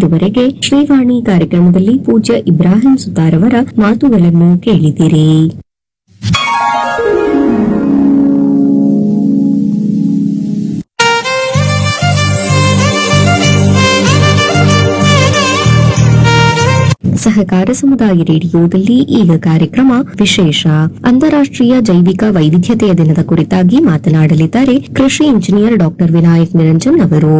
ಇದುವರೆಗೆ ಶ್ರೀವಾಣಿ ಕಾರ್ಯಕ್ರಮದಲ್ಲಿ ಪೂಜ್ಯ ಇಬ್ರಾಹಿಂ ಸುತಾರವರ ಮಾತುಗಳನ್ನು ಕೇಳಿದಿರಿ ಸಹಕಾರ ಸಮುದಾಯ ರೇಡಿಯೋದಲ್ಲಿ ಈಗ ಕಾರ್ಯಕ್ರಮ ವಿಶೇಷ ಅಂತಾರಾಷ್ಟ್ರೀಯ ಜೈವಿಕ ವೈವಿಧ್ಯತೆಯ ದಿನದ ಕುರಿತಾಗಿ ಮಾತನಾಡಲಿದ್ದಾರೆ ಕೃಷಿ ಇಂಜಿನಿಯರ್ ಡಾಕ್ಟರ್ ವಿನಾಯಕ್ ನಿರಂಜನ್ ಅವರು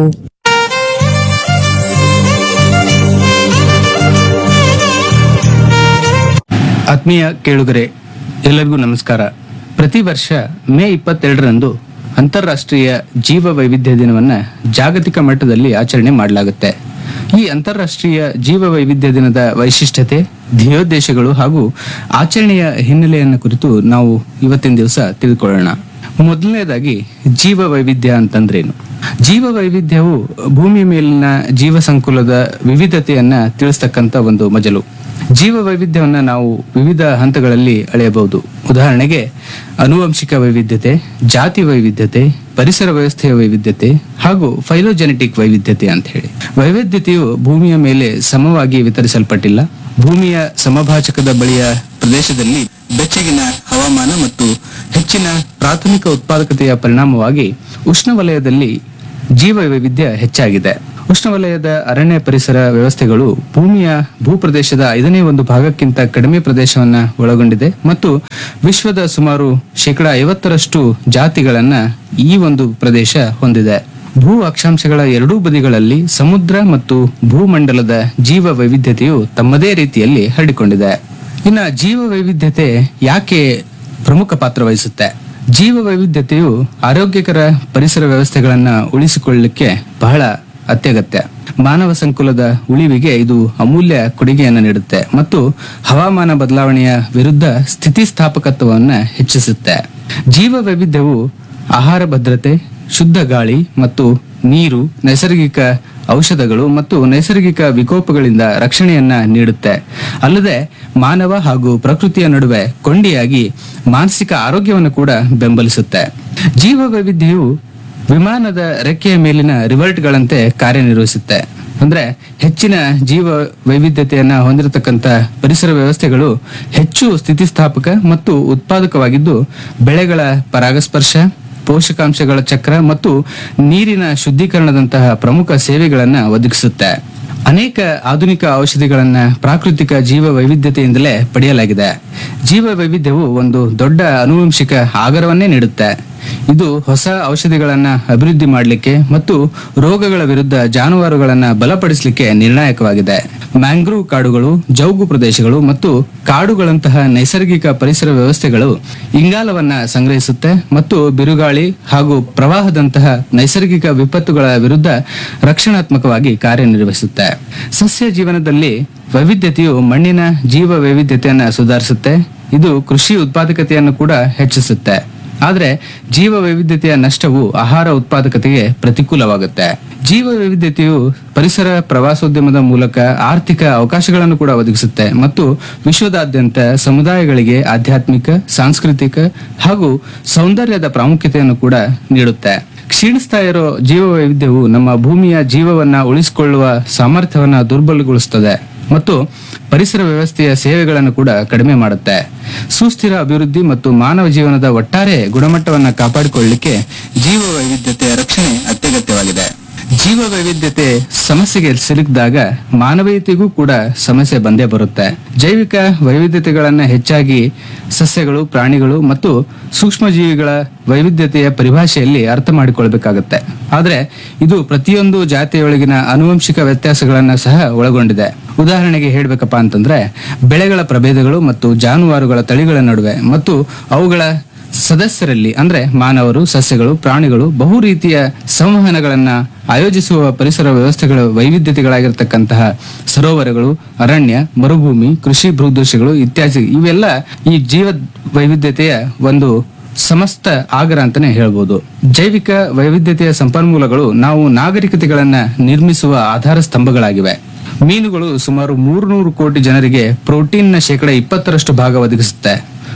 ಆತ್ಮೀಯ ಕೇಳುಗರೆ ಎಲ್ಲರಿಗೂ ನಮಸ್ಕಾರ ಪ್ರತಿ ವರ್ಷ ಮೇ ಇಪ್ಪತ್ತೆರಡರಂದು ಅಂತಾರಾಷ್ಟ್ರೀಯ ಜೀವ ವೈವಿಧ್ಯ ದಿನವನ್ನ ಜಾಗತಿಕ ಮಟ್ಟದಲ್ಲಿ ಆಚರಣೆ ಮಾಡಲಾಗುತ್ತೆ ಈ ಅಂತಾರಾಷ್ಟ್ರೀಯ ಜೀವ ವೈವಿಧ್ಯ ದಿನದ ವೈಶಿಷ್ಟ್ಯತೆ ಧ್ಯೇಯೋದ್ದೇಶಗಳು ಹಾಗೂ ಆಚರಣೆಯ ಹಿನ್ನೆಲೆಯನ್ನು ಕುರಿತು ನಾವು ಇವತ್ತಿನ ದಿವಸ ತಿಳ್ಕೊಳ್ಳೋಣ ಮೊದಲನೇದಾಗಿ ಜೀವ ವೈವಿಧ್ಯ ಅಂತಂದ್ರೇನು ಜೀವ ವೈವಿಧ್ಯವು ಭೂಮಿ ಮೇಲಿನ ಜೀವ ಸಂಕುಲದ ವಿವಿಧತೆಯನ್ನ ತಿಳಿಸ್ತಕ್ಕಂತ ಒಂದು ಮಜಲು ಜೀವ ವೈವಿಧ್ಯವನ್ನ ನಾವು ವಿವಿಧ ಹಂತಗಳಲ್ಲಿ ಅಳೆಯಬಹುದು ಉದಾಹರಣೆಗೆ ಅನುವಂಶಿಕ ವೈವಿಧ್ಯತೆ ಜಾತಿ ವೈವಿಧ್ಯತೆ ಪರಿಸರ ವ್ಯವಸ್ಥೆಯ ವೈವಿಧ್ಯತೆ ಹಾಗೂ ಫೈಲೋಜೆನೆಟಿಕ್ ವೈವಿಧ್ಯತೆ ಅಂತ ಹೇಳಿ ವೈವಿಧ್ಯತೆಯು ಭೂಮಿಯ ಮೇಲೆ ಸಮವಾಗಿ ವಿತರಿಸಲ್ಪಟ್ಟಿಲ್ಲ ಭೂಮಿಯ ಸಮಭಾಜಕದ ಬಳಿಯ ಪ್ರದೇಶದಲ್ಲಿ ಬೆಚ್ಚಗಿನ ಹವಾಮಾನ ಮತ್ತು ಹೆಚ್ಚಿನ ಪ್ರಾಥಮಿಕ ಉತ್ಪಾದಕತೆಯ ಪರಿಣಾಮವಾಗಿ ಉಷ್ಣವಲಯದಲ್ಲಿ ಜೀವ ವೈವಿಧ್ಯ ಹೆಚ್ಚಾಗಿದೆ ಉಷ್ಣವಲಯದ ಅರಣ್ಯ ಪರಿಸರ ವ್ಯವಸ್ಥೆಗಳು ಭೂಮಿಯ ಭೂಪ್ರದೇಶದ ಐದನೇ ಒಂದು ಭಾಗಕ್ಕಿಂತ ಕಡಿಮೆ ಪ್ರದೇಶವನ್ನ ಒಳಗೊಂಡಿದೆ ಮತ್ತು ವಿಶ್ವದ ಸುಮಾರು ಶೇಕಡ ಐವತ್ತರಷ್ಟು ಜಾತಿಗಳನ್ನ ಈ ಒಂದು ಪ್ರದೇಶ ಹೊಂದಿದೆ ಭೂ ಅಕ್ಷಾಂಶಗಳ ಎರಡೂ ಬದಿಗಳಲ್ಲಿ ಸಮುದ್ರ ಮತ್ತು ಭೂಮಂಡಲದ ಜೀವ ವೈವಿಧ್ಯತೆಯು ತಮ್ಮದೇ ರೀತಿಯಲ್ಲಿ ಹರಡಿಕೊಂಡಿದೆ ಇನ್ನ ಜೀವ ವೈವಿಧ್ಯತೆ ಯಾಕೆ ಪ್ರಮುಖ ಪಾತ್ರ ವಹಿಸುತ್ತೆ ಜೀವ ವೈವಿಧ್ಯತೆಯು ಆರೋಗ್ಯಕರ ಪರಿಸರ ವ್ಯವಸ್ಥೆಗಳನ್ನ ಉಳಿಸಿಕೊಳ್ಳಲಿಕ್ಕೆ ಬಹಳ ಅತ್ಯಗತ್ಯ ಮಾನವ ಸಂಕುಲದ ಉಳಿವಿಗೆ ಇದು ಅಮೂಲ್ಯ ಕೊಡುಗೆಯನ್ನು ನೀಡುತ್ತೆ ಮತ್ತು ಹವಾಮಾನ ಬದಲಾವಣೆಯ ವಿರುದ್ಧ ಸ್ಥಿತಿಸ್ಥಾಪಕತ್ವವನ್ನು ಹೆಚ್ಚಿಸುತ್ತೆ ಜೀವ ವೈವಿಧ್ಯವು ಆಹಾರ ಭದ್ರತೆ ಶುದ್ಧ ಗಾಳಿ ಮತ್ತು ನೀರು ನೈಸರ್ಗಿಕ ಔಷಧಗಳು ಮತ್ತು ನೈಸರ್ಗಿಕ ವಿಕೋಪಗಳಿಂದ ರಕ್ಷಣೆಯನ್ನ ನೀಡುತ್ತೆ ಅಲ್ಲದೆ ಮಾನವ ಹಾಗೂ ಪ್ರಕೃತಿಯ ನಡುವೆ ಕೊಂಡಿಯಾಗಿ ಮಾನಸಿಕ ಆರೋಗ್ಯವನ್ನು ಕೂಡ ಬೆಂಬಲಿಸುತ್ತೆ ಜೀವ ವೈವಿಧ್ಯವು ವಿಮಾನದ ರೆಕ್ಕೆಯ ಮೇಲಿನ ರಿವರ್ಟ್ಗಳಂತೆ ಕಾರ್ಯನಿರ್ವಹಿಸುತ್ತೆ ಅಂದ್ರೆ ಹೆಚ್ಚಿನ ಜೀವ ವೈವಿಧ್ಯತೆಯನ್ನ ಹೊಂದಿರತಕ್ಕಂತ ಪರಿಸರ ವ್ಯವಸ್ಥೆಗಳು ಹೆಚ್ಚು ಸ್ಥಿತಿಸ್ಥಾಪಕ ಮತ್ತು ಉತ್ಪಾದಕವಾಗಿದ್ದು ಬೆಳೆಗಳ ಪರಾಗಸ್ಪರ್ಶ ಪೋಷಕಾಂಶಗಳ ಚಕ್ರ ಮತ್ತು ನೀರಿನ ಶುದ್ಧೀಕರಣದಂತಹ ಪ್ರಮುಖ ಸೇವೆಗಳನ್ನ ಒದಗಿಸುತ್ತೆ ಅನೇಕ ಆಧುನಿಕ ಔಷಧಿಗಳನ್ನ ಪ್ರಾಕೃತಿಕ ಜೀವ ವೈವಿಧ್ಯತೆಯಿಂದಲೇ ಪಡೆಯಲಾಗಿದೆ ಜೀವ ವೈವಿಧ್ಯವು ಒಂದು ದೊಡ್ಡ ಆನುವಂಶಿಕ ಆಗರವನ್ನೇ ನೀಡುತ್ತೆ ಇದು ಹೊಸ ಔಷಧಿಗಳನ್ನ ಅಭಿವೃದ್ಧಿ ಮಾಡಲಿಕ್ಕೆ ಮತ್ತು ರೋಗಗಳ ವಿರುದ್ಧ ಜಾನುವಾರುಗಳನ್ನ ಬಲಪಡಿಸಲಿಕ್ಕೆ ನಿರ್ಣಾಯಕವಾಗಿದೆ ಮ್ಯಾಂಗ್ರೂವ್ ಕಾಡುಗಳು ಜೌಗು ಪ್ರದೇಶಗಳು ಮತ್ತು ಕಾಡುಗಳಂತಹ ನೈಸರ್ಗಿಕ ಪರಿಸರ ವ್ಯವಸ್ಥೆಗಳು ಇಂಗಾಲವನ್ನ ಸಂಗ್ರಹಿಸುತ್ತೆ ಮತ್ತು ಬಿರುಗಾಳಿ ಹಾಗೂ ಪ್ರವಾಹದಂತಹ ನೈಸರ್ಗಿಕ ವಿಪತ್ತುಗಳ ವಿರುದ್ಧ ರಕ್ಷಣಾತ್ಮಕವಾಗಿ ಕಾರ್ಯನಿರ್ವಹಿಸುತ್ತೆ ಸಸ್ಯ ಜೀವನದಲ್ಲಿ ವೈವಿಧ್ಯತೆಯು ಮಣ್ಣಿನ ಜೀವ ವೈವಿಧ್ಯತೆಯನ್ನ ಸುಧಾರಿಸುತ್ತೆ ಇದು ಕೃಷಿ ಉತ್ಪಾದಕತೆಯನ್ನು ಕೂಡ ಹೆಚ್ಚಿಸುತ್ತೆ ಆದರೆ ಜೀವ ವೈವಿಧ್ಯತೆಯ ನಷ್ಟವು ಆಹಾರ ಉತ್ಪಾದಕತೆಗೆ ಪ್ರತಿಕೂಲವಾಗುತ್ತೆ ಜೀವ ವೈವಿಧ್ಯತೆಯು ಪರಿಸರ ಪ್ರವಾಸೋದ್ಯಮದ ಮೂಲಕ ಆರ್ಥಿಕ ಅವಕಾಶಗಳನ್ನು ಕೂಡ ಒದಗಿಸುತ್ತೆ ಮತ್ತು ವಿಶ್ವದಾದ್ಯಂತ ಸಮುದಾಯಗಳಿಗೆ ಆಧ್ಯಾತ್ಮಿಕ ಸಾಂಸ್ಕೃತಿಕ ಹಾಗೂ ಸೌಂದರ್ಯದ ಪ್ರಾಮುಖ್ಯತೆಯನ್ನು ಕೂಡ ನೀಡುತ್ತೆ ಕ್ಷೀಣಿಸ್ತಾ ಇರೋ ಜೀವ ವೈವಿಧ್ಯವು ನಮ್ಮ ಭೂಮಿಯ ಜೀವವನ್ನ ಉಳಿಸಿಕೊಳ್ಳುವ ಸಾಮರ್ಥ್ಯವನ್ನ ದುರ್ಬಲಗೊಳಿಸುತ್ತದೆ ಮತ್ತು ಪರಿಸರ ವ್ಯವಸ್ಥೆಯ ಸೇವೆಗಳನ್ನು ಕೂಡ ಕಡಿಮೆ ಮಾಡುತ್ತೆ ಸುಸ್ಥಿರ ಅಭಿವೃದ್ಧಿ ಮತ್ತು ಮಾನವ ಜೀವನದ ಒಟ್ಟಾರೆ ಗುಣಮಟ್ಟವನ್ನ ಕಾಪಾಡಿಕೊಳ್ಳಲಿಕ್ಕೆ ಜೀವ ವೈವಿಧ್ಯತೆಯ ರಕ್ಷಣೆ ಅತ್ಯಗತ್ಯವಾಗಿದೆ ಜೀವ ವೈವಿಧ್ಯತೆ ಸಮಸ್ಯೆಗೆ ಸಿಲುಕಿದಾಗ ಮಾನವೀಯತೆಗೂ ಕೂಡ ಸಮಸ್ಯೆ ಬಂದೇ ಬರುತ್ತೆ ಜೈವಿಕ ವೈವಿಧ್ಯತೆಗಳನ್ನ ಹೆಚ್ಚಾಗಿ ಸಸ್ಯಗಳು ಪ್ರಾಣಿಗಳು ಮತ್ತು ಸೂಕ್ಷ್ಮಜೀವಿಗಳ ವೈವಿಧ್ಯತೆಯ ಪರಿಭಾಷೆಯಲ್ಲಿ ಅರ್ಥ ಮಾಡಿಕೊಳ್ಬೇಕಾಗತ್ತೆ ಆದ್ರೆ ಇದು ಪ್ರತಿಯೊಂದು ಜಾತಿಯೊಳಗಿನ ಆನುವಂಶಿಕ ವ್ಯತ್ಯಾಸಗಳನ್ನ ಸಹ ಒಳಗೊಂಡಿದೆ ಉದಾಹರಣೆಗೆ ಹೇಳ್ಬೇಕಪ್ಪ ಅಂತಂದ್ರೆ ಬೆಳೆಗಳ ಪ್ರಭೇದಗಳು ಮತ್ತು ಜಾನುವಾರುಗಳ ತಳಿಗಳ ನಡುವೆ ಮತ್ತು ಅವುಗಳ ಸದಸ್ಯರಲ್ಲಿ ಅಂದ್ರೆ ಮಾನವರು ಸಸ್ಯಗಳು ಪ್ರಾಣಿಗಳು ಬಹು ರೀತಿಯ ಸಂವಹನಗಳನ್ನ ಆಯೋಜಿಸುವ ಪರಿಸರ ವ್ಯವಸ್ಥೆಗಳ ವೈವಿಧ್ಯತೆಗಳಾಗಿರ್ತಕ್ಕಂತಹ ಸರೋವರಗಳು ಅರಣ್ಯ ಮರುಭೂಮಿ ಕೃಷಿ ಭೂದೃಶ್ಯಗಳು ಇತ್ಯಾದಿ ಇವೆಲ್ಲ ಈ ಜೀವ ವೈವಿಧ್ಯತೆಯ ಒಂದು ಸಮಸ್ತ ಆಗರ ಅಂತಾನೆ ಹೇಳ್ಬೋದು ಜೈವಿಕ ವೈವಿಧ್ಯತೆಯ ಸಂಪನ್ಮೂಲಗಳು ನಾವು ನಾಗರಿಕತೆಗಳನ್ನ ನಿರ್ಮಿಸುವ ಆಧಾರ ಸ್ತಂಭಗಳಾಗಿವೆ ಮೀನುಗಳು ಸುಮಾರು ಮೂರ್ನೂರು ಕೋಟಿ ಜನರಿಗೆ ಪ್ರೋಟೀನ್ನ ಶೇಕಡ ಇಪ್ಪತ್ತರಷ್ಟು ಭಾಗ ಒದಗಿಸುತ್ತೆ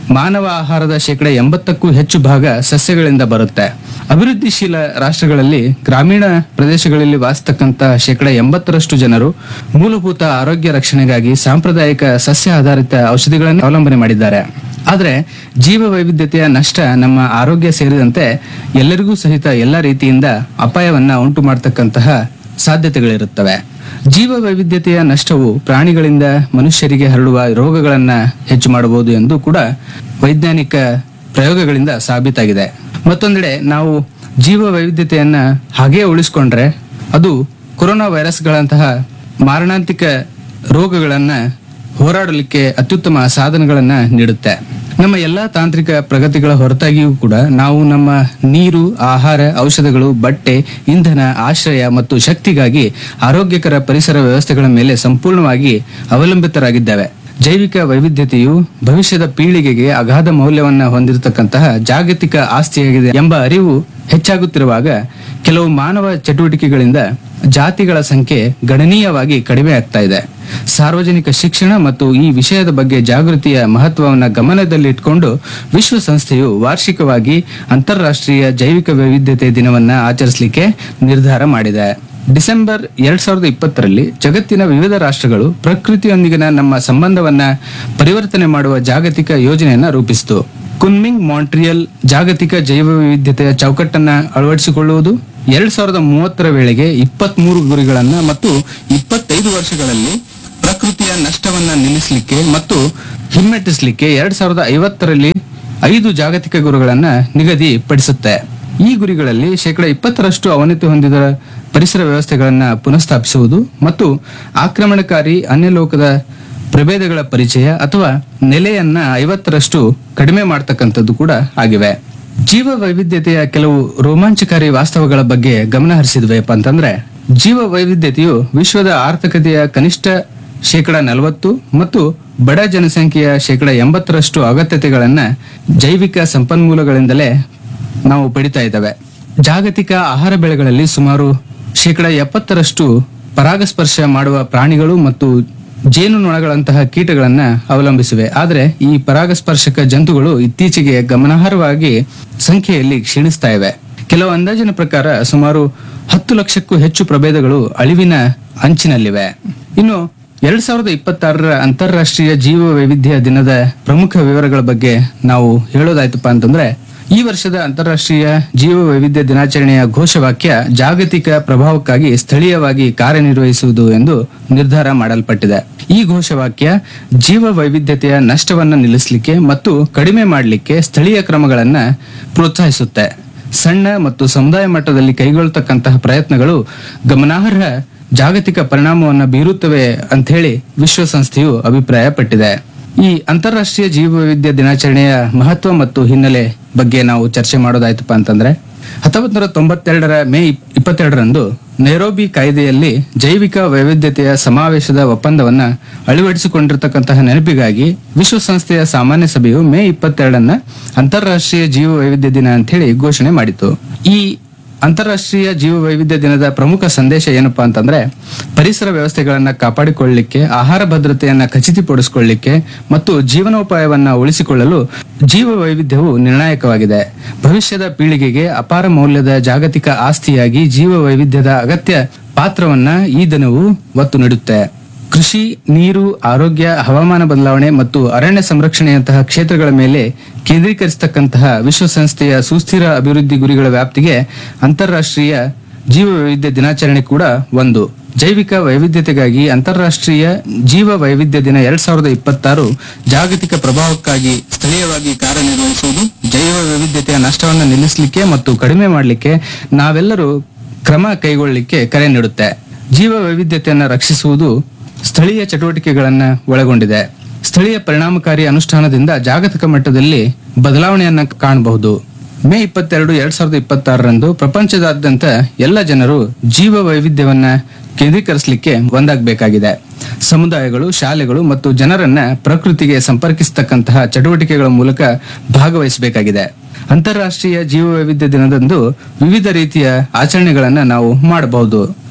ಮಾನವ ಆಹಾರದ ಶೇಕಡ ಎಂಬತ್ತಕ್ಕೂ ಹೆಚ್ಚು ಭಾಗ ಸಸ್ಯಗಳಿಂದ ಬರುತ್ತೆ ಅಭಿವೃದ್ಧಿಶೀಲ ರಾಷ್ಟ್ರಗಳಲ್ಲಿ ಗ್ರಾಮೀಣ ಪ್ರದೇಶಗಳಲ್ಲಿ ವಾಸಿಸ್ತಕ್ಕಂತಹ ಶೇಕಡ ಎಂಬತ್ತರಷ್ಟು ಜನರು ಮೂಲಭೂತ ಆರೋಗ್ಯ ರಕ್ಷಣೆಗಾಗಿ ಸಾಂಪ್ರದಾಯಿಕ ಸಸ್ಯ ಆಧಾರಿತ ಔಷಧಿಗಳನ್ನು ಅವಲಂಬನೆ ಮಾಡಿದ್ದಾರೆ ಆದರೆ ಜೀವ ವೈವಿಧ್ಯತೆಯ ನಷ್ಟ ನಮ್ಮ ಆರೋಗ್ಯ ಸೇರಿದಂತೆ ಎಲ್ಲರಿಗೂ ಸಹಿತ ಎಲ್ಲ ರೀತಿಯಿಂದ ಅಪಾಯವನ್ನ ಉಂಟು ಮಾಡತಕ್ಕಂತಹ ಸಾಧ್ಯತೆಗಳಿರುತ್ತವೆ ಜೀವ ವೈವಿಧ್ಯತೆಯ ನಷ್ಟವು ಪ್ರಾಣಿಗಳಿಂದ ಮನುಷ್ಯರಿಗೆ ಹರಡುವ ರೋಗಗಳನ್ನ ಹೆಚ್ಚು ಮಾಡಬಹುದು ಎಂದು ಕೂಡ ವೈಜ್ಞಾನಿಕ ಪ್ರಯೋಗಗಳಿಂದ ಸಾಬೀತಾಗಿದೆ ಮತ್ತೊಂದೆಡೆ ನಾವು ಜೀವ ವೈವಿಧ್ಯತೆಯನ್ನ ಹಾಗೇ ಉಳಿಸ್ಕೊಂಡ್ರೆ ಅದು ಕೊರೋನಾ ವೈರಸ್ಗಳಂತಹ ಮಾರಣಾಂತಿಕ ರೋಗಗಳನ್ನ ಹೋರಾಡಲಿಕ್ಕೆ ಅತ್ಯುತ್ತಮ ಸಾಧನಗಳನ್ನ ನೀಡುತ್ತೆ ನಮ್ಮ ಎಲ್ಲಾ ತಾಂತ್ರಿಕ ಪ್ರಗತಿಗಳ ಹೊರತಾಗಿಯೂ ಕೂಡ ನಾವು ನಮ್ಮ ನೀರು ಆಹಾರ ಔಷಧಗಳು ಬಟ್ಟೆ ಇಂಧನ ಆಶ್ರಯ ಮತ್ತು ಶಕ್ತಿಗಾಗಿ ಆರೋಗ್ಯಕರ ಪರಿಸರ ವ್ಯವಸ್ಥೆಗಳ ಮೇಲೆ ಸಂಪೂರ್ಣವಾಗಿ ಅವಲಂಬಿತರಾಗಿದ್ದೇವೆ ಜೈವಿಕ ವೈವಿಧ್ಯತೆಯು ಭವಿಷ್ಯದ ಪೀಳಿಗೆಗೆ ಅಗಾಧ ಮೌಲ್ಯವನ್ನ ಹೊಂದಿರತಕ್ಕಂತಹ ಜಾಗತಿಕ ಆಸ್ತಿಯಾಗಿದೆ ಎಂಬ ಅರಿವು ಹೆಚ್ಚಾಗುತ್ತಿರುವಾಗ ಕೆಲವು ಮಾನವ ಚಟುವಟಿಕೆಗಳಿಂದ ಜಾತಿಗಳ ಸಂಖ್ಯೆ ಗಣನೀಯವಾಗಿ ಕಡಿಮೆ ಆಗ್ತಾ ಇದೆ ಸಾರ್ವಜನಿಕ ಶಿಕ್ಷಣ ಮತ್ತು ಈ ವಿಷಯದ ಬಗ್ಗೆ ಜಾಗೃತಿಯ ಮಹತ್ವವನ್ನು ಗಮನದಲ್ಲಿಟ್ಕೊಂಡು ವಿಶ್ವಸಂಸ್ಥೆಯು ವಾರ್ಷಿಕವಾಗಿ ಅಂತಾರಾಷ್ಟ್ರೀಯ ಜೈವಿಕ ವೈವಿಧ್ಯತೆ ದಿನವನ್ನ ಆಚರಿಸಲಿಕ್ಕೆ ನಿರ್ಧಾರ ಮಾಡಿದೆ ಡಿಸೆಂಬರ್ ಎರಡ್ ಸಾವಿರದ ಇಪ್ಪತ್ತರಲ್ಲಿ ಜಗತ್ತಿನ ವಿವಿಧ ರಾಷ್ಟ್ರಗಳು ಪ್ರಕೃತಿಯೊಂದಿಗಿನ ನಮ್ಮ ಸಂಬಂಧವನ್ನ ಪರಿವರ್ತನೆ ಮಾಡುವ ಜಾಗತಿಕ ಯೋಜನೆಯನ್ನ ರೂಪಿಸಿತು ಕುನ್ಮಿಂಗ್ ಮಾಂಟ್ರಿಯಲ್ ಜಾಗತಿಕ ಜೈವ ವೈವಿಧ್ಯತೆಯ ಚೌಕಟ್ಟನ್ನ ಅಳವಡಿಸಿಕೊಳ್ಳುವುದು ಎರಡ್ ಸಾವಿರದ ಮೂವತ್ತರ ವೇಳೆಗೆ ಇಪ್ಪತ್ತ್ ಮೂರು ಗುರಿಗಳನ್ನ ಮತ್ತು ಇಪ್ಪತ್ತೈದು ವರ್ಷಗಳಲ್ಲಿ ಪ್ರಕೃತಿಯ ನಷ್ಟವನ್ನ ನಿಲ್ಲಿಸಲಿಕ್ಕೆ ಮತ್ತು ಹಿಮ್ಮೆಟ್ಟಿಸಲಿಕ್ಕೆ ಎರಡ್ ಸಾವಿರದ ಐವತ್ತರಲ್ಲಿ ಐದು ಜಾಗತಿಕ ಗುರುಗಳನ್ನ ನಿಗದಿಪಡಿಸುತ್ತೆ ಈ ಗುರಿಗಳಲ್ಲಿ ಶೇಕಡ ಇಪ್ಪತ್ತರಷ್ಟು ಅವನತಿ ಹೊಂದಿದ ಪರಿಸರ ವ್ಯವಸ್ಥೆಗಳನ್ನ ಪುನಃಸ್ಥಾಪಿಸುವುದು ಮತ್ತು ಆಕ್ರಮಣಕಾರಿ ಅನ್ಯಲೋಕದ ಪ್ರಭೇದಗಳ ಪರಿಚಯ ಅಥವಾ ನೆಲೆಯನ್ನ ಐವತ್ತರಷ್ಟು ಕಡಿಮೆ ಮಾಡ್ತಕ್ಕಂಥದ್ದು ಕೂಡ ಆಗಿವೆ ಜೀವ ವೈವಿಧ್ಯತೆಯ ಕೆಲವು ರೋಮಾಂಚಕಾರಿ ವಾಸ್ತವಗಳ ಬಗ್ಗೆ ಗಮನ ಹರಿಸಿದ್ವೇಪ ಅಂತಂದ್ರೆ ಜೀವ ವೈವಿಧ್ಯತೆಯು ವಿಶ್ವದ ಆರ್ಥಿಕತೆಯ ಕನಿಷ್ಠ ಶೇಕಡ ನಲವತ್ತು ಮತ್ತು ಬಡ ಜನಸಂಖ್ಯೆಯ ಶೇಕಡ ಎಂಬತ್ತರಷ್ಟು ಅಗತ್ಯತೆಗಳನ್ನ ಜೈವಿಕ ಸಂಪನ್ಮೂಲಗಳಿಂದಲೇ ನಾವು ಪಡಿತಾ ಇದ್ದೇವೆ ಜಾಗತಿಕ ಆಹಾರ ಬೆಳೆಗಳಲ್ಲಿ ಸುಮಾರು ಶೇಕಡ ಎಪ್ಪತ್ತರಷ್ಟು ಪರಾಗಸ್ಪರ್ಶ ಮಾಡುವ ಪ್ರಾಣಿಗಳು ಮತ್ತು ಜೇನುನೊಣಗಳಂತಹ ಕೀಟಗಳನ್ನ ಅವಲಂಬಿಸಿವೆ ಆದರೆ ಈ ಪರಾಗಸ್ಪರ್ಶಕ ಜಂತುಗಳು ಇತ್ತೀಚೆಗೆ ಗಮನಾರ್ಹವಾಗಿ ಸಂಖ್ಯೆಯಲ್ಲಿ ಕ್ಷೀಣಿಸ್ತಾ ಇವೆ ಕೆಲವು ಅಂದಾಜಿನ ಪ್ರಕಾರ ಸುಮಾರು ಹತ್ತು ಲಕ್ಷಕ್ಕೂ ಹೆಚ್ಚು ಪ್ರಭೇದಗಳು ಅಳಿವಿನ ಅಂಚಿನಲ್ಲಿವೆ ಇನ್ನು ಎರಡ್ ಸಾವಿರದ ಇಪ್ಪತ್ತಾರರ ಅಂತಾರಾಷ್ಟ್ರೀಯ ಜೀವ ವೈವಿಧ್ಯ ದಿನದ ಪ್ರಮುಖ ವಿವರಗಳ ಬಗ್ಗೆ ನಾವು ಹೇಳೋದಾಯ್ತಪ್ಪ ಅಂತಂದ್ರೆ ಈ ವರ್ಷದ ಅಂತಾರಾಷ್ಟ್ರೀಯ ಜೀವ ವೈವಿಧ್ಯ ದಿನಾಚರಣೆಯ ಘೋಷವಾಕ್ಯ ಜಾಗತಿಕ ಪ್ರಭಾವಕ್ಕಾಗಿ ಸ್ಥಳೀಯವಾಗಿ ಕಾರ್ಯನಿರ್ವಹಿಸುವುದು ಎಂದು ನಿರ್ಧಾರ ಮಾಡಲ್ಪಟ್ಟಿದೆ ಈ ಘೋಷವಾಕ್ಯ ಜೀವ ವೈವಿಧ್ಯತೆಯ ನಷ್ಟವನ್ನು ನಿಲ್ಲಿಸಲಿಕ್ಕೆ ಮತ್ತು ಕಡಿಮೆ ಮಾಡಲಿಕ್ಕೆ ಸ್ಥಳೀಯ ಕ್ರಮಗಳನ್ನ ಪ್ರೋತ್ಸಾಹಿಸುತ್ತೆ ಸಣ್ಣ ಮತ್ತು ಸಮುದಾಯ ಮಟ್ಟದಲ್ಲಿ ಕೈಗೊಳ್ಳತಕ್ಕಂತಹ ಪ್ರಯತ್ನಗಳು ಗಮನಾರ್ಹ ಜಾಗತಿಕ ಪರಿಣಾಮವನ್ನು ಬೀರುತ್ತವೆ ಅಂತ ಹೇಳಿ ವಿಶ್ವಸಂಸ್ಥೆಯು ಅಭಿಪ್ರಾಯಪಟ್ಟಿದೆ ಈ ಅಂತಾರಾಷ್ಟ್ರೀಯ ಜೀವ ವೈವಿಧ್ಯ ದಿನಾಚರಣೆಯ ಮಹತ್ವ ಮತ್ತು ಹಿನ್ನೆಲೆ ಬಗ್ಗೆ ನಾವು ಚರ್ಚೆ ಮಾಡೋದಾಯ್ತಪ್ಪ ಅಂತಂದ್ರೆ ಹತ್ತೊಂಬತ್ ನೂರ ತೊಂಬತ್ತೆರಡರ ಮೇ ಇಪ್- ಇಪ್ಪತ್ತೆರಡರಂದು ನೈರೋಬಿ ಕಾಯ್ದೆಯಲ್ಲಿ ಜೈವಿಕ ವೈವಿಧ್ಯತೆಯ ಸಮಾವೇಶದ ಒಪ್ಪಂದವನ್ನ ಅಳವಡಿಸಿಕೊಂಡಿರತಕ್ಕಂತಹ ನೆನಪಿಗಾಗಿ ವಿಶ್ವಸಂಸ್ಥೆಯ ಸಾಮಾನ್ಯ ಸಭೆಯು ಮೇ ಇಪ್ಪತ್ತೆರಡನ್ನ ಅಂತಾರಾಷ್ಟ್ರೀಯ ಜೀವ ವೈವಿಧ್ಯ ದಿನ ಅಂತ ಹೇಳಿ ಘೋಷಣೆ ಮಾಡಿತು ಈ ಅಂತಾರಾಷ್ಟ್ರೀಯ ಜೀವ ವೈವಿಧ್ಯ ದಿನದ ಪ್ರಮುಖ ಸಂದೇಶ ಏನಪ್ಪಾ ಅಂತಂದ್ರೆ ಪರಿಸರ ವ್ಯವಸ್ಥೆಗಳನ್ನ ಕಾಪಾಡಿಕೊಳ್ಳಲಿಕ್ಕೆ ಆಹಾರ ಭದ್ರತೆಯನ್ನ ಖಚಿತಪಡಿಸಿಕೊಳ್ಳಲಿಕ್ಕೆ ಮತ್ತು ಜೀವನೋಪಾಯವನ್ನ ಉಳಿಸಿಕೊಳ್ಳಲು ಜೀವ ವೈವಿಧ್ಯವು ನಿರ್ಣಾಯಕವಾಗಿದೆ ಭವಿಷ್ಯದ ಪೀಳಿಗೆಗೆ ಅಪಾರ ಮೌಲ್ಯದ ಜಾಗತಿಕ ಆಸ್ತಿಯಾಗಿ ಜೀವ ವೈವಿಧ್ಯದ ಅಗತ್ಯ ಪಾತ್ರವನ್ನ ಈ ದಿನವು ಒತ್ತು ನೀಡುತ್ತೆ ಕೃಷಿ ನೀರು ಆರೋಗ್ಯ ಹವಾಮಾನ ಬದಲಾವಣೆ ಮತ್ತು ಅರಣ್ಯ ಸಂರಕ್ಷಣೆಯಂತಹ ಕ್ಷೇತ್ರಗಳ ಮೇಲೆ ಕೇಂದ್ರೀಕರಿಸತಕ್ಕಂತಹ ವಿಶ್ವಸಂಸ್ಥೆಯ ಸುಸ್ಥಿರ ಅಭಿವೃದ್ಧಿ ಗುರಿಗಳ ವ್ಯಾಪ್ತಿಗೆ ಅಂತಾರಾಷ್ಟ್ರೀಯ ಜೀವ ವೈವಿಧ್ಯ ದಿನಾಚರಣೆ ಕೂಡ ಒಂದು ಜೈವಿಕ ವೈವಿಧ್ಯತೆಗಾಗಿ ಅಂತಾರಾಷ್ಟ್ರೀಯ ಜೀವ ವೈವಿಧ್ಯ ದಿನ ಎರಡ್ ಸಾವಿರದ ಇಪ್ಪತ್ತಾರು ಜಾಗತಿಕ ಪ್ರಭಾವಕ್ಕಾಗಿ ಸ್ಥಳೀಯವಾಗಿ ಕಾರ್ಯನಿರ್ವಹಿಸುವುದು ಜೈವ ವೈವಿಧ್ಯತೆಯ ನಷ್ಟವನ್ನು ನಿಲ್ಲಿಸಲಿಕ್ಕೆ ಮತ್ತು ಕಡಿಮೆ ಮಾಡಲಿಕ್ಕೆ ನಾವೆಲ್ಲರೂ ಕ್ರಮ ಕೈಗೊಳ್ಳಲಿಕ್ಕೆ ಕರೆ ನೀಡುತ್ತೆ ಜೀವ ವೈವಿಧ್ಯತೆಯನ್ನು ರಕ್ಷಿಸುವುದು ಸ್ಥಳೀಯ ಚಟುವಟಿಕೆಗಳನ್ನ ಒಳಗೊಂಡಿದೆ ಸ್ಥಳೀಯ ಪರಿಣಾಮಕಾರಿ ಅನುಷ್ಠಾನದಿಂದ ಜಾಗತಿಕ ಮಟ್ಟದಲ್ಲಿ ಬದಲಾವಣೆಯನ್ನ ಕಾಣಬಹುದು ಮೇ ಇಪ್ಪತ್ತೆರಡು ಎರಡ್ ಸಾವಿರದ ಇಪ್ಪತ್ತಾರರಂದು ಪ್ರಪಂಚದಾದ್ಯಂತ ಎಲ್ಲ ಜನರು ಜೀವ ವೈವಿಧ್ಯವನ್ನ ಕೇಂದ್ರೀಕರಿಸಲಿಕ್ಕೆ ಒಂದಾಗಬೇಕಾಗಿದೆ ಸಮುದಾಯಗಳು ಶಾಲೆಗಳು ಮತ್ತು ಜನರನ್ನ ಪ್ರಕೃತಿಗೆ ಸಂಪರ್ಕಿಸತಕ್ಕಂತಹ ಚಟುವಟಿಕೆಗಳ ಮೂಲಕ ಭಾಗವಹಿಸಬೇಕಾಗಿದೆ ಅಂತಾರಾಷ್ಟ್ರೀಯ ಜೀವ ವೈವಿಧ್ಯ ದಿನದಂದು ವಿವಿಧ ರೀತಿಯ ಆಚರಣೆಗಳನ್ನ ನಾವು ಮಾಡಬಹುದು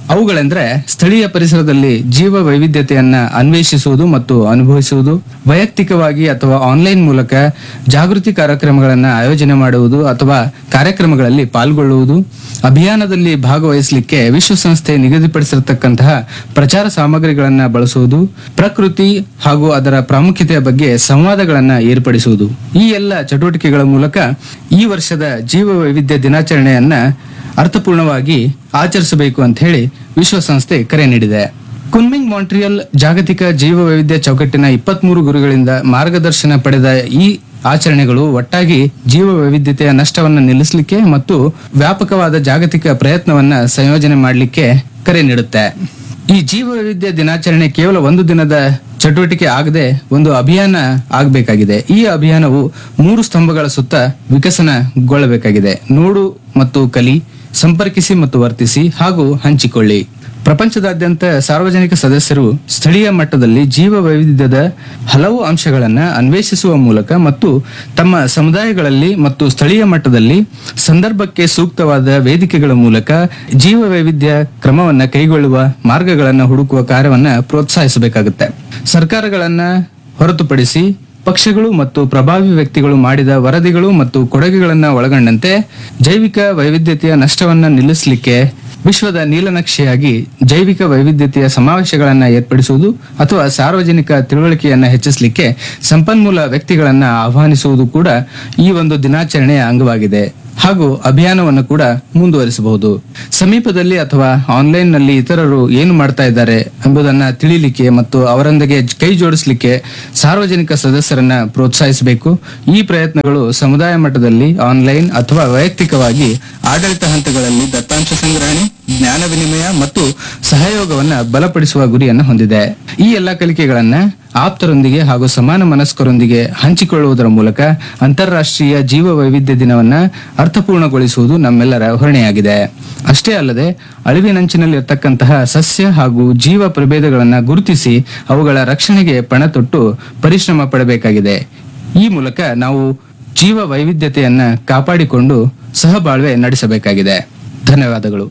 ಅವುಗಳೆಂದ್ರೆ ಸ್ಥಳೀಯ ಪರಿಸರದಲ್ಲಿ ಜೀವ ವೈವಿಧ್ಯತೆಯನ್ನ ಅನ್ವೇಷಿಸುವುದು ಮತ್ತು ಅನುಭವಿಸುವುದು ವೈಯಕ್ತಿಕವಾಗಿ ಅಥವಾ ಆನ್ಲೈನ್ ಮೂಲಕ ಜಾಗೃತಿ ಕಾರ್ಯಕ್ರಮಗಳನ್ನು ಆಯೋಜನೆ ಮಾಡುವುದು ಅಥವಾ ಕಾರ್ಯಕ್ರಮಗಳಲ್ಲಿ ಪಾಲ್ಗೊಳ್ಳುವುದು ಅಭಿಯಾನದಲ್ಲಿ ಭಾಗವಹಿಸಲಿಕ್ಕೆ ವಿಶ್ವಸಂಸ್ಥೆ ನಿಗದಿಪಡಿಸಿರತಕ್ಕಂತಹ ಪ್ರಚಾರ ಸಾಮಗ್ರಿಗಳನ್ನ ಬಳಸುವುದು ಪ್ರಕೃತಿ ಹಾಗೂ ಅದರ ಪ್ರಾಮುಖ್ಯತೆಯ ಬಗ್ಗೆ ಸಂವಾದಗಳನ್ನ ಏರ್ಪಡಿಸುವುದು ಈ ಎಲ್ಲ ಚಟುವಟಿಕೆಗಳ ಮೂಲಕ ಈ ವರ್ಷದ ಜೀವ ವೈವಿಧ್ಯ ದಿನಾಚರಣೆಯನ್ನ ಅರ್ಥಪೂರ್ಣವಾಗಿ ಆಚರಿಸಬೇಕು ಅಂತ ಹೇಳಿ ವಿಶ್ವಸಂಸ್ಥೆ ಕರೆ ನೀಡಿದೆ ಕುನ್ಮಿಂಗ್ ಮಾಂಟ್ರಿಯಲ್ ಜಾಗತಿಕ ಜೀವ ವೈವಿಧ್ಯ ಚೌಕಟ್ಟಿನ ಇಪ್ಪತ್ಮೂರು ಗುರುಗಳಿಂದ ಮಾರ್ಗದರ್ಶನ ಪಡೆದ ಈ ಆಚರಣೆಗಳು ಒಟ್ಟಾಗಿ ಜೀವ ವೈವಿಧ್ಯತೆಯ ನಷ್ಟವನ್ನು ನಿಲ್ಲಿಸಲಿಕ್ಕೆ ಮತ್ತು ವ್ಯಾಪಕವಾದ ಜಾಗತಿಕ ಪ್ರಯತ್ನವನ್ನ ಸಂಯೋಜನೆ ಮಾಡಲಿಕ್ಕೆ ಕರೆ ನೀಡುತ್ತೆ ಈ ಜೀವ ವೈವಿಧ್ಯ ದಿನಾಚರಣೆ ಕೇವಲ ಒಂದು ದಿನದ ಚಟುವಟಿಕೆ ಆಗದೆ ಒಂದು ಅಭಿಯಾನ ಆಗಬೇಕಾಗಿದೆ ಈ ಅಭಿಯಾನವು ಮೂರು ಸ್ತಂಭಗಳ ಸುತ್ತ ವಿಕಸನಗೊಳ್ಳಬೇಕಾಗಿದೆ ನೋಡು ಮತ್ತು ಕಲಿ ಸಂಪರ್ಕಿಸಿ ಮತ್ತು ವರ್ತಿಸಿ ಹಾಗೂ ಹಂಚಿಕೊಳ್ಳಿ ಪ್ರಪಂಚದಾದ್ಯಂತ ಸಾರ್ವಜನಿಕ ಸದಸ್ಯರು ಸ್ಥಳೀಯ ಮಟ್ಟದಲ್ಲಿ ಜೀವ ವೈವಿಧ್ಯದ ಹಲವು ಅಂಶಗಳನ್ನು ಅನ್ವೇಷಿಸುವ ಮೂಲಕ ಮತ್ತು ತಮ್ಮ ಸಮುದಾಯಗಳಲ್ಲಿ ಮತ್ತು ಸ್ಥಳೀಯ ಮಟ್ಟದಲ್ಲಿ ಸಂದರ್ಭಕ್ಕೆ ಸೂಕ್ತವಾದ ವೇದಿಕೆಗಳ ಮೂಲಕ ಜೀವ ವೈವಿಧ್ಯ ಕ್ರಮವನ್ನ ಕೈಗೊಳ್ಳುವ ಮಾರ್ಗಗಳನ್ನು ಹುಡುಕುವ ಕಾರ್ಯವನ್ನ ಪ್ರೋತ್ಸಾಹಿಸಬೇಕಾಗುತ್ತೆ ಸರ್ಕಾರಗಳನ್ನ ಹೊರತುಪಡಿಸಿ ಪಕ್ಷಗಳು ಮತ್ತು ಪ್ರಭಾವಿ ವ್ಯಕ್ತಿಗಳು ಮಾಡಿದ ವರದಿಗಳು ಮತ್ತು ಕೊಡುಗೆಗಳನ್ನು ಒಳಗೊಂಡಂತೆ ಜೈವಿಕ ವೈವಿಧ್ಯತೆಯ ನಷ್ಟವನ್ನ ನಿಲ್ಲಿಸಲಿಕ್ಕೆ ವಿಶ್ವದ ನೀಲನಕ್ಷೆಯಾಗಿ ಜೈವಿಕ ವೈವಿಧ್ಯತೆಯ ಸಮಾವೇಶಗಳನ್ನು ಏರ್ಪಡಿಸುವುದು ಅಥವಾ ಸಾರ್ವಜನಿಕ ತಿಳುವಳಿಕೆಯನ್ನು ಹೆಚ್ಚಿಸಲಿಕ್ಕೆ ಸಂಪನ್ಮೂಲ ವ್ಯಕ್ತಿಗಳನ್ನ ಆಹ್ವಾನಿಸುವುದು ಕೂಡ ಈ ಒಂದು ದಿನಾಚರಣೆಯ ಅಂಗವಾಗಿದೆ ಹಾಗೂ ಅಭಿಯಾನವನ್ನು ಕೂಡ ಮುಂದುವರಿಸಬಹುದು ಸಮೀಪದಲ್ಲಿ ಅಥವಾ ಆನ್ಲೈನ್ ನಲ್ಲಿ ಇತರರು ಏನು ಮಾಡ್ತಾ ಇದ್ದಾರೆ ಎಂಬುದನ್ನ ತಿಳಿಲಿಕ್ಕೆ ಮತ್ತು ಅವರೊಂದಿಗೆ ಕೈ ಜೋಡಿಸಲಿಕ್ಕೆ ಸಾರ್ವಜನಿಕ ಸದಸ್ಯರನ್ನ ಪ್ರೋತ್ಸಾಹಿಸಬೇಕು ಈ ಪ್ರಯತ್ನಗಳು ಸಮುದಾಯ ಮಟ್ಟದಲ್ಲಿ ಆನ್ಲೈನ್ ಅಥವಾ ವೈಯಕ್ತಿಕವಾಗಿ ಆಡಳಿತ ಹಂತಗಳಲ್ಲಿ ದತ್ತಾಂಶ ಸಂಗ್ರಹಣೆ ಜ್ಞಾನ ವಿನಿಮಯ ಮತ್ತು ಸಹಯೋಗವನ್ನ ಬಲಪಡಿಸುವ ಗುರಿಯನ್ನು ಹೊಂದಿದೆ ಈ ಎಲ್ಲ ಕಲಿಕೆಗಳನ್ನ ಆಪ್ತರೊಂದಿಗೆ ಹಾಗೂ ಸಮಾನ ಮನಸ್ಕರೊಂದಿಗೆ ಹಂಚಿಕೊಳ್ಳುವುದರ ಮೂಲಕ ಅಂತಾರಾಷ್ಟ್ರೀಯ ಜೀವ ವೈವಿಧ್ಯ ದಿನವನ್ನ ಅರ್ಥಪೂರ್ಣಗೊಳಿಸುವುದು ನಮ್ಮೆಲ್ಲರ ಹೊಣೆಯಾಗಿದೆ ಅಷ್ಟೇ ಅಲ್ಲದೆ ಅಳಿವಿನಂಚಿನಲ್ಲಿರ್ತಕ್ಕಂತಹ ಸಸ್ಯ ಹಾಗೂ ಜೀವ ಪ್ರಭೇದಗಳನ್ನ ಗುರುತಿಸಿ ಅವುಗಳ ರಕ್ಷಣೆಗೆ ಪಣ ತೊಟ್ಟು ಪರಿಶ್ರಮ ಪಡಬೇಕಾಗಿದೆ ಈ ಮೂಲಕ ನಾವು ಜೀವ ವೈವಿಧ್ಯತೆಯನ್ನ ಕಾಪಾಡಿಕೊಂಡು ಸಹಬಾಳ್ವೆ ನಡೆಸಬೇಕಾಗಿದೆ ಧನ್ಯವಾದಗಳು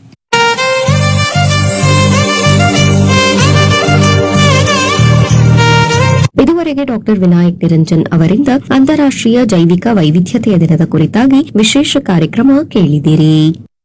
ಇದುವರೆಗೆ ಡಾಕ್ಟರ್ ವಿನಾಯಕ್ ನಿರಂಜನ್ ಅವರಿಂದ ಅಂತಾರಾಷ್ಟ್ರೀಯ ಜೈವಿಕ ವೈವಿಧ್ಯತೆಯ ದಿನದ ಕುರಿತಾಗಿ ವಿಶೇಷ ಕಾರ್ಯಕ್ರಮ ಕೇಳಿದಿರಿ